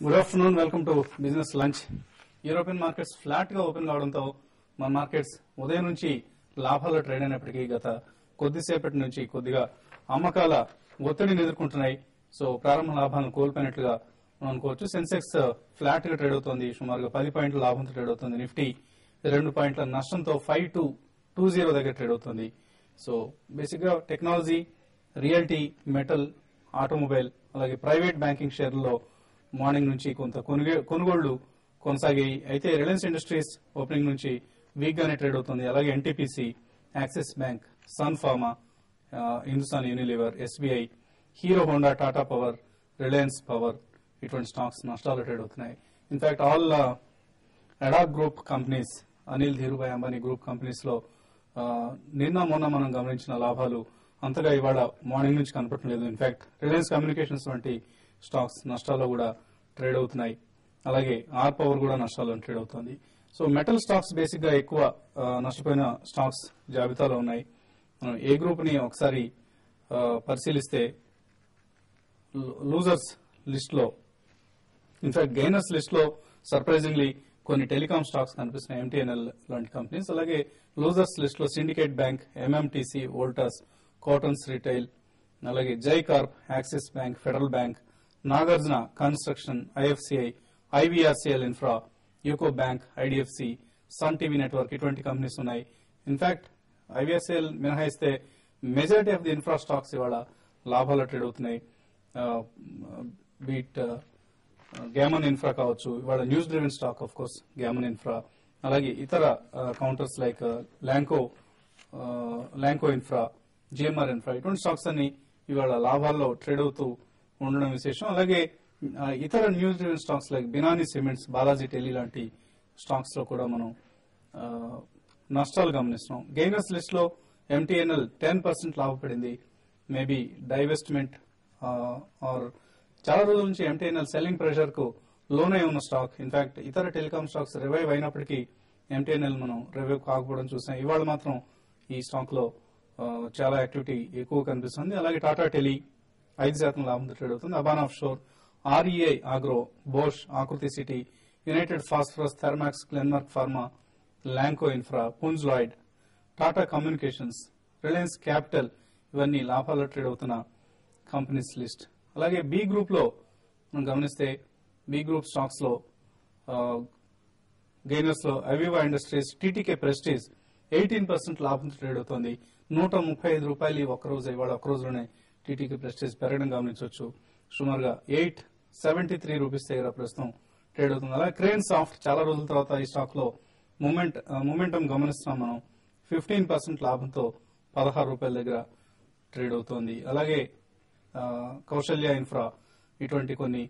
Good afternoon welcome to business lunch European markets flat గా open కావడంతో మన markets ఉదయం నుంచి లాభాల్లో ట్రేడ్ అయినప్పటికీ గత కొద్దిసేపటి నుంచి కొద్దిగా అమ్మకాల ఒత్తిడిని ఎదుర్కొంటున్నాయి సో ప్రారంభ లాభాలను కోల్పోయినట్లుగా మనం అనుకోవచ్చు సెన్సెక్స్ ఫ్లాట్ గా ట్రేడ్ అవుతోంది సుమారుగా పది పాయింట్ల లాభంతో ట్రేడ్ అవుతుంది నిఫ్టీ రెండు పాయింట్ల నష్టంతో ఫైవ్ టు టూ జీరో దగ్గర ట్రేడ్ అవుతుంది సో బేసిక్ గా టెక్నాలజీ రియల్టీ మెటల్ ఆటోమొబైల్ అలాగే ప్రైవేట్ బ్యాంకింగ్ షేర్లలో మార్నింగ్ నుంచి కొంత కొనుగే- కొనుగోళ్లు కొనసాగాయి అయితే రిలయన్స్ ఇండస్ట్రీస్ ఓపెనింగ్ నుంచి వీక్ గానే ట్రేడ్ అవుతుంది అలాగే NTPC Axis Bank Sun Pharma uh, Hindustan Unilever SBI Hero Honda Tata Power Reliance Power ఇటువంటి స్టాక్స్ నష్టాలు ట్రేడ్ అవుతున్నాయి in fact all ADAG group companies Anil Dhirubhai Ambani group companies లో ఆ, నిన్న మొన్న మనం గమనించిన లాభాలు అంతగా ఇవాళ మార్నింగ్ నుంచి కనపడటం లేదు ఇన్ఫాక్ట్ రిలయన్స్ కమ్యూనికేషన్స్ వంటి స్టాక్స్ నష్టాల్లో కూడా ట్రేడ్ అవుతున్నాయి అలాగే ఆర్ పవర్ కూడా నష్టాల్లో ట్రేడ్ అవుతుంది సో మెటల్ స్టాక్స్ బేసిక్ గా ఎక్కువ ఆ, నష్టపోయిన స్టాక్స్ జాబితాలో ఉన్నాయి మనం ఏ గ్రూప్ ని ఒకసారి ఆ, పరిశీలిస్తే లూజర్స్ లిస్ట్ లో ఇన్ఫాక్ట్ గెయినర్స్ లిస్ట్ లో సర్ప్రైజింగ్లీ కొన్ని టెలికాం స్టాక్స్ కనిపిస్తున్నాయి ఎంటీఎన్ఎల్ లాంటి కంపెనీస్ అలాగే లూజర్స్ లిస్ట్ లో Syndicate Bank MMTC Voltas Koutons retail అలాగే Jai Corp Axis Bank Federal Bank Nagarjuna Construction IFCI IVRCL Infra UCO Bank IDFC Sun TV Network ఇటువంటి companies ఉన్నాయి in fact IVRCL మినహాయిస్తే majority of the infra stocks ఇవాళ లాభాలు trade అవుతున్నాయి be it Gammon Infra కావచ్చు ఇవాళ news driven stock of course Gammon Infra అలాగే ఇతర counters like Lanco Lanco Infra GMR Infra ఇటువంటి స్టాక్స్ అన్ని ఇవాళ లాభాల్లో ట్రేడ్ అవుతూ ఉండడం విశేషం అలాగే ఆ, ఇతర news driven stocks like Binani Cements Balaji Tele లాంటి స్టాక్స్ లో కూడా మనం ఆ, నష్టాలు గమనిస్తున్నాం గెయినర్స్ లిస్ట్ లో ఎంటీఎన్ఎల్ టెన్ పర్సెంట్ లాభపడింది మేబీ డైవెస్ట్మెంట్ ఆర్ చాలా రోజుల నుంచి ఎంటీఎన్ఎల్ సెల్లింగ్ ప్రెషర్ కు లోనే ఉన్న స్టాక్ ఇన్ఫాక్ట్ ఇతర టెలికాం స్టాక్స్ రివైవ్ అయినప్పటికీ ఎంటీఎన్ఎల్ మనం రివైవ్ కాకపోవడం చూసాం ఇవాళ మాత్రం ఈ స్టాక్ లో ఆ, చాలా యాక్టివిటీ ఎక్కువ కనిపిస్తుంది అలాగే టాటా టెలి ఐదు శాతం లాభంతో ట్రేడ్ అవుతుంది Aban Offshore REI Agro Bosch Akruti City United Phosphorus Thermax Glenmark Pharma Lanco Infra Punj Lloyd Tata Communications Reliance Capital ఇవన్నీ లాభాల్లో ట్రేడ్ అవుతున్న కంపెనీస్ లిస్ట్ అలాగే బి గ్రూప్ లో మనం గమనిస్తే బి గ్రూప్ స్టాక్స్ లో గెయినర్స్ లో Aviva Industries TTK Prestige eighteen percent లాభంతో ట్రేడ్ అవుతోంది నూట ముప్పై ఐదు రూపాయలు ఈ ఒక్క రోజు ఇవాళ ఒక్క రోజులోనే టీటీకే ప్రెస్టీజ్ పెరగడం గమనించవచ్చు సుమారుగా ఎయిట్ సెవెంటీ త్రీ రూపీస్ దగ్గర ప్రస్తుతం ట్రేడ్ అవుతుంది అలాగే క్రేన్ సాఫ్ట్ చాలా రోజుల తర్వాత ఈ స్టాక్ లో మూమెంట్ మూమెంటం గమనిస్తున్నాం మనం ఫిఫ్టీన్ పర్సెంట్ లాభంతో పదహారు రూపాయల దగ్గర ట్రేడ్ అవుతోంది అలాగే ఆ, కౌశల్య ఇన్ఫ్రా ఇటువంటి కొన్ని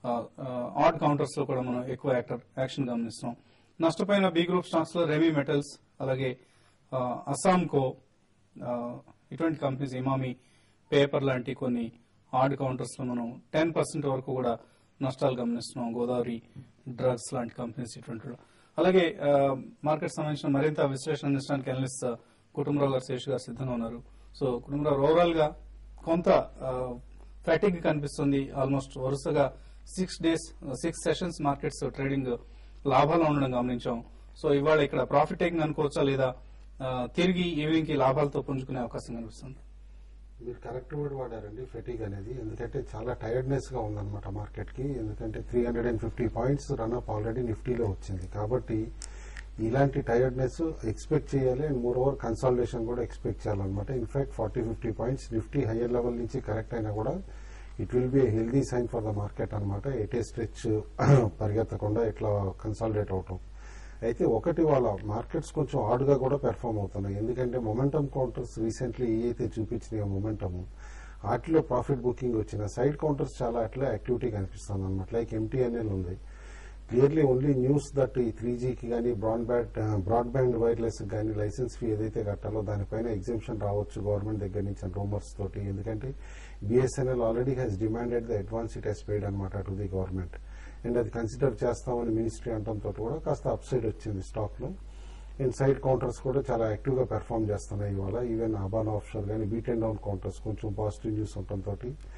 ఆడ్ కౌంటర్స్ లో కూడా మనం ఎక్కువ యాక్టర్ యాక్షన్ గమనిస్తున్నాం నష్టపోయిన బి గ్రూప్ స్టాక్స్ లో రెమీ మెటల్స్ అలాగే ఆ, అస్సాంకో ఆ, ఇటువంటి కంపెనీస్ ఇమామి పేపర్ లాంటి కొన్ని ఆడ్ కౌంటర్స్ లో మనం టెన్ పర్సెంట్ వరకు కూడా నష్టాలు గమనిస్తున్నాం గోదావరి డ్రగ్స్ లాంటి కంపెనీస్ ఇటువంటి అలాగే ఆ, మార్కెట్ సంబంధించిన మరింత విశ్లేషణ అందించడానికి అనలిస్ట్ కుటుంబరావు గారు శేష్ గారు సిద్ధంగా ఉన్నారు సో కుటుంబరావు ఓవరాల్ గా కొంత ఫ్యాటిక్ కనిపిస్తుంది ఆల్మోస్ట్ వరుసగా six days six sessions markets trading లాభాలు ఉండడం గమనించాం సో ఇవాళ ఇక్కడ ప్రాఫిట్ టేకింగ్ అనుకోవచ్చా లేదా ఆ, తిరిగి ఈవినింగ్ కి లాభాలతో పుంజుకునే అవకాశం కనిపిస్తుంది మీరు కరెక్ట్ వర్డ్ వాడారండి ఫెటిగ్ అనేది ఎందుకంటే చాలా టైర్డ్నెస్ గా ఉందన్నమాట మార్కెట్ కి ఎందుకంటే three hundred and fifty points run up already నిఫ్టీలో వచ్చింది కాబట్టి ఇలాంటి టైర్డ్నెస్ ఎక్స్పెక్ట్ చేయాలి అండ్ మోర్ ఓవర్ కన్సాలిడేషన్ కూడా ఎక్స్పెక్ట్ చేయాలన్నమాట in fact forty fifty points Nifty higher level నుంచి కరెక్ట్ అయినా కూడా it will be healthy sign for the market అనమాట ఎటే స్ట్రెచ్ పరిగెత్తకుండా ఇట్లా కన్సాలిడేట్ అవటం అయితే ఒకటి వాళ్ళ మార్కెట్స్ కొంచెం హార్డ్ గా కూడా పెర్ఫామ్ అవుతున్నాయి ఎందుకంటే మొమెంటం కౌంటర్స్ రీసెంట్లీ ఏవైతే చూపించినాయో మొమెంటమ్ వాటిలో ప్రాఫిట్ బుకింగ్ వచ్చిన సైడ్ కౌంటర్స్ చాలా అట్లా యాక్టివిటీ కనిపిస్తుంది అనమాట లైక్ ఎంటీఎన్ఎల్ ఉంది క్లియర్లీ ఓన్లీ న్యూస్ దట్ ఈ త్రీ జీకి కానీ బ్రాడ్బ్యాండ్ బ్రాడ్బ్యాండ్ వైర్లెస్ కానీ లైసెన్స్ ఫీ ఏదైతే కట్టాలో దానిపైన ఎగ్జిబిషన్ రావచ్చు గవర్నమెంట్ దగ్గర నుంచి రూమర్స్ తోటి ఎందుకంటే BSNL already has demanded the advance it has paid అనమాట టు ది గవర్నమెంట్ అండ్ అది కన్సిడర్ చేస్తామని మినిస్ట్రీ అనడంతో కూడా కాస్త అప్ సైడ్ వచ్చింది స్టాక్ లో అండ్ సైడ్ కౌంటర్స్ కూడా చాలా యాక్టివ్ గా పెర్ఫామ్ చేస్తున్నాయి ఇవాళ ఈవెన్ అబాన్ ఆప్షన్ కానీ బీట్ అండ్ డౌన్ కౌంటర్స్ కొంచెం పాజిటివ్ న్యూస్ ఉండటంతో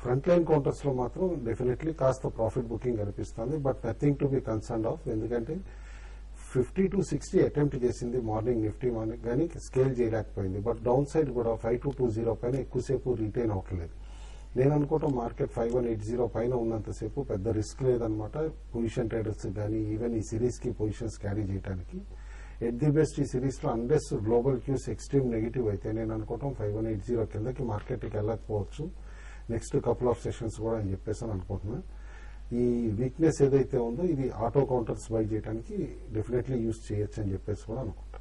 ఫ్రంట్ లైన్ కౌంటర్స్ లో మాత్రం డెఫినెట్లీ కాస్త ప్రాఫిట్ బుకింగ్ కనిపిస్తుంది but nothing to be concern of ఎందుకంటే ఫిఫ్టీ టు సిక్స్టీ అటెంప్ట్ చేసింది మార్నింగ్ నిఫ్టీ మార్నింగ్ కానీ స్కేల్ చేయలేకపోయింది బట్ డౌన్ సైడ్ కూడా ఫైవ్ టు టూ జీరో పైన ఎక్కువసేపు రిటైన్ అవ్వట్లేదు నేను అనుకోవటం market five one eight zero పైన ఉన్నంతసేపు పెద్ద రిస్క్ లేదనమాట పొజిషన్ ట్రేడర్స్ కానీ ఈవెన్ ఈ సిరీస్ కి పొజిషన్స్ క్యారీ చేయడానికి ఎట్ ది బెస్ట్ ఈ సిరీస్ లో unless global cues extreme negative అయితే నేను అనుకోవటం ఫైవ్ వన్ ఎయిట్ జీరో కిందకి మార్కెట్కి వెళ్ళకపోవచ్చు నెక్స్ట్ కపుల్ ఆఫ్ సెషన్స్ కూడా అని చెప్పేసి అని అనుకుంటున్నా ఈ వీక్నెస్ ఏదైతే ఉందో ఇది ఆటో కౌంటర్స్ బై చేయడానికి డెఫినెట్లీ యూస్ చేయొచ్చు అని చెప్పేసి కూడా అనుకుంటా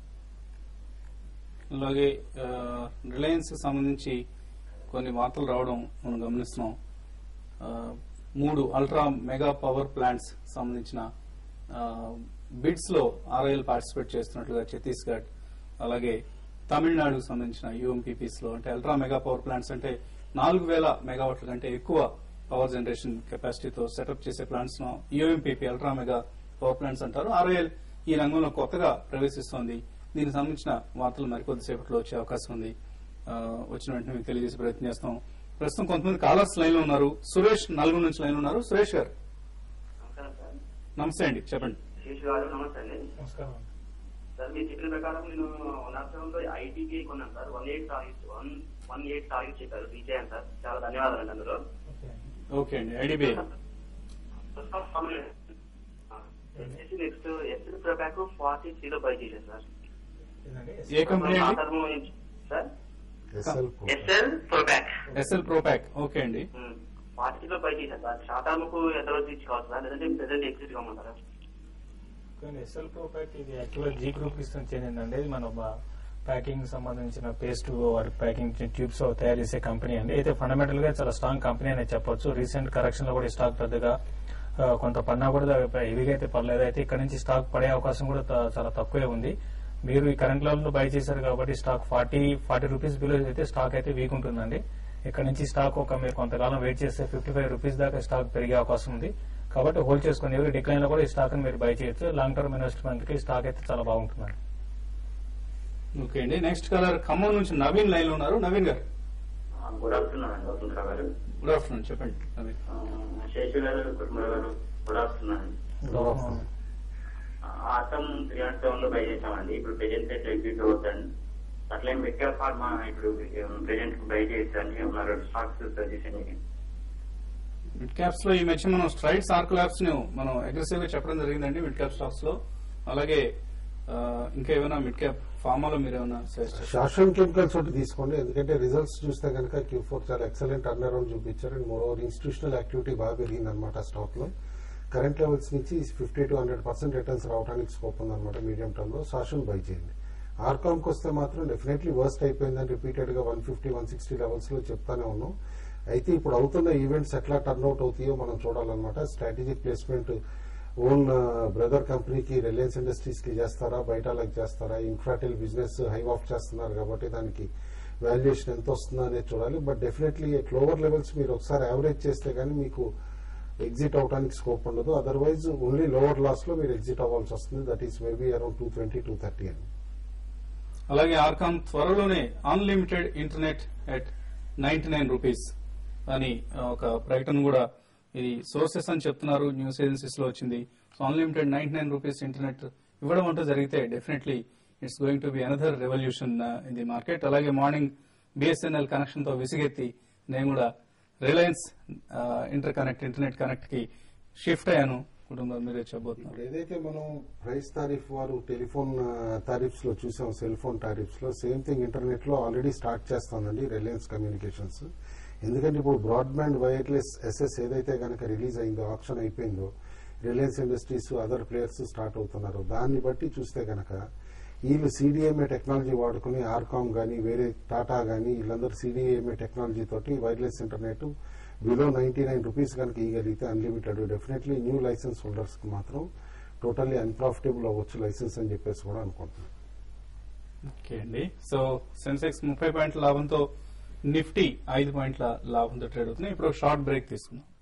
అలాగే రిలయన్స్ సంబంధించి కొన్ని వార్తలు రావడం మనం గమనిస్తున్నాం ఆ, మూడు అల్ట్రా మెగా పవర్ ప్లాంట్స్ సంబంధించిన బిడ్స్ లో ఆర్ఐఎల్ పార్టిసిపేట్ చేస్తున్నట్లుగా ఛత్తీస్గఢ్ అలాగే తమిళనాడుకు సంబంధించిన యూఎంపీపీస్ లో అంటే అల్ట్రా మెగా పవర్ ప్లాంట్స్ అంటే నాలుగు వేల మెగావాట్ల కంటే ఎక్కువ పవర్ జనరేషన్ కెపాసిటీతో సెటప్ చేసే ప్లాంట్స్ ను UMPP ultra mega power plants అంటారు ఆర్ఐఎల్ ఈ రంగంలో కొత్తగా ప్రవేశిస్తోంది దీనికి సంబంధించిన వార్తలు మరికొద్దిసేపట్లో వచ్చే అవకాశం ఉంది ఆ, వచ్చిన వెంటనే మీకు తెలియజేసే ప్రయత్నం చేస్తాం ప్రస్తుతం కొంతమంది కాలర్స్ లైన్ లో ఉన్నారు సురేష్ నలుగురు నుంచి లైన్ లో ఉన్నారు సురేష్ గారు నమస్కారం సార్ నమస్తే అండి చెప్పండి శేషు గారు నమస్తే అండి నమస్కారం సార్ మీరు చెప్పిన ప్రకారం నేను నర్సరంలో ఐటీకి కొన్నాను sir one eight target one one eight target చెప్పారు విజయన్ సార్ చాలా ధన్యవాదాలు అండి అందులో ఓకే ఓకే అండి ఐడిబిఐ వచ్చేసి next SL pro pack forty త్రీలో బై చేశాను సార్ ఇదండి ఏ కంపెనీ ఆ అండి టర్మ్ నుంచి sir SL SL pro pack SL pro pack okay అండి ఫార్టీ త్రీలో బై చేశాను సార్ షార్ట్ టర్మ్ కు ఎంత రోజు ఇచ్చుకోవచ్చు సార్ లేదంటే ప్రెసెంట్ ఎగ్జిట్ కమ్మంటారా కానీ ఎస్ఎల్ ప్రో ప్యాక్ ఇది యాక్చువల్గా జీ గ్రూప్ కి చెందిందండి ఇది మన ప్యాకింగ్ సంబంధించిన పేస్ట్ వాటి ప్యాకింగ్ ట్యూబ్స్ తయారు చేసే కంపెనీ అండి అయితే ఫండమెంటల్ గా చాలా స్ట్రాంగ్ కంపెనీ అనేది చెప్పొచ్చు రీసెంట్ కరెక్షన్ లో కూడా ఈ స్టాక్ పెద్దగా ఆ, కొంత పడినా కూడా హెవీగా అయితే పర్లేదు అయితే ఇక్కడ నుంచి స్టాక్ పడే అవకాశం కూడా త- చాలా తక్కువే ఉంది మీరు ఈ కరెంట్ లెవెల్ లో బై చేశారు కాబట్టి stock forty forty rupees below అయితే స్టాక్ అయితే వీక్ ఉంటుందండి ఇక్కడ నుంచి స్టాక్ ఒక మీరు కొంతకాలం వెయిట్ చేస్తే ఫిఫ్టీ ఫైవ్ రూపీస్ దాకా స్టాక్ పెరిగే అవకాశం ఉంది కాబట్టి హోల్డ్ చేసుకుని ఎవరి డిక్లైన్ లో కూడా ఈ స్టాక్ మీరు బై చేయొచ్చు లాంగ్ టర్మ్ ఇన్వెస్ట్మెంట్ కి స్టాక్ అయితే చాలా బాగుంటుందండి ఓకే అండి నెక్స్ట్ కలర్ ఖమ్మం నుంచి నవీన్ లైన్ లో ఉన్నారు నవీన్ గారు గుడ్ ఆఫ్టర్నూన్ అండి వసుంధర గారు గుడ్ ఆఫ్టర్నూన్ చెప్పండి నవీన్ శేషు గారు కుటుంబ గారు గుడ్ ఆఫ్టర్నూన్ అండి ఆటం త్రీ నాట్ సెవెన్ లో బై చేసామండి ఇప్పుడు ప్రెజెంట్ రేట్ ఎగ్జిట్ అవుతుందండి అట్లే మెట్కా ఫార్మా ఇప్పుడు ప్రెజెంట్ బై చేయొచ్చండి ఉన్నారు స్టాక్స్ సజెషన్ మిడ్ క్యాప్స్ లో ఈ మధ్య మనం స్ట్రైట్స్ ఆర్క్ ల్యాబ్స్ ను మనం అగ్రెసివ్ గా చెప్పడం జరిగిందండి మిడ్ క్యాప్ స్టాక్స్ లో అలాగే ఆ, ఇంకా ఏమైనా మిడ్ క్యాప్ ఫార్మాలో మీరు ఏమైనా సజెస్ట్ చేస్తారా? శాషన్ కెమికల్స్ ఒకటి తీసుకోండి ఎందుకంటే రిజల్ట్స్ చూస్తే కనుక క్యూ ఫోర్ చాలా ఎక్సలెంట్ టర్న్ అరౌండ్ చూపించారు and moreover institutional activity బాగా పెరిగింది అనమాట స్టాక్ లో కరెంట్ లెవెల్స్ నుంచి fifty to hundred percent returns రావడానికి స్కోప్ ఉందన్నమాట మీడియం టర్మ్ లో శాషన్ బై చేయండి ఆర్కామ్ కి వస్తే మాత్రం డెఫినెట్లీ వర్స్ట్ అయిపోయిందని రిపీటెడ్ గా one fifty one sixty levels లో చెప్తానే ఉన్నాం అయితే ఇప్పుడు అవుతున్న ఈవెంట్స్ ఎట్లా టర్న్ అవుట్ అవుతాయో మనం చూడాలన్నమాట స్ట్రాటజిక్ ప్లేస్మెంట్ ఓన్ బ్రదర్ కంపెనీకి రిలయన్స్ ఇండస్ట్రీస్ కి చేస్తారా బయట వాళ్ళకి చేస్తారా ఇన్ఫ్రాటెల్ బిజినెస్ హై ఆఫ్ చేస్తున్నారు కాబట్టి దానికి వాల్యుయేషన్ ఎంత వస్తుందో అనేది చూడాలి బట్ డెఫినెట్లీ లోవర్ లెవెల్స్ మీరు ఒకసారి యావరేజ్ చేస్తే కానీ మీకు ఎగ్జిట్ అవడానికి స్కోప్ ఉండదు అదర్వైజ్ ఓన్లీ లోవర్ లాస్ లో మీరు ఎగ్జిట్ అవ్వాల్సి వస్తుంది that is maybe around two twenty two thirty అని అలాగే ఆర్కామ్ త్వరలోనే unlimited internet at ninety nine rupees అని ఆ, ఒక ప్రకటన కూడా ఇది సోర్సెస్ అని చెప్తున్నారు న్యూస్ ఏజెన్సీస్ లో వచ్చింది so unlimited ninety nine rupees internet ఇవ్వడం అంటూ జరిగితే definitely it's going to be another revolution in the market అలాగే మార్నింగ్ బిఎస్ఎన్ఎల్ కనెక్షన్ తో విసిగెత్తి నేను కూడా Reliance inter connect internet connect కి షిఫ్ట్ అయ్యాను కుటుంబం మీరే చెప్పబోతున్నారు ఇప్పుడు ఏదైతే మనం ప్రైస్ తారీఫ్ వారు టెలిఫోన్ తారీఫ్స్ లో చూసాం సెల్ ఫోన్ తారీఫ్స్ లో సేమ్ థింగ్ ఇంటర్నెట్ లో ఆల్రెడీ స్టార్ట్ చేస్తుందండి రిలయన్స్ కమ్యూనికేషన్స్ ఎందుకంటే ఇప్పుడు బ్రాడ్బ్యాండ్ వైర్లెస్ ఎస్ఎస్ ఏదైతే కనుక రిలీజ్ అయిందో ఆప్షన్ అయిపోయిందో Reliance Industries other players start అవుతున్నారు దాన్ని బట్టి చూస్తే కనుక వీళ్ళు సిడిఎంఏ టెక్నాలజీ వాడుకుని ఆర్కామ్ గానీ వేరే టాటా గానీ వీళ్ళందరూ సిడిఎంఏ టెక్నాలజీ తోటి wireless internet below ninety nine rupees కనుక ఇవ్వగలిగితే unlimited definitely new license holders కి మాత్రం టోటల్లీ అన్ప్రాఫిటబుల్ అవ్వచ్చు లైసెన్స్ అని చెప్పేసి కూడా అనుకుంటున్నాను ఓకే అండి సో సెన్సెక్స్ ముప్పై పాయింట్ల లాభంతో నిఫ్టీ ఐదు పాయింట్ల లాభంతో ట్రేడ్ అవుతున్నాయి ఇప్పుడు షార్ట్ బ్రేక్ తీసుకుందాం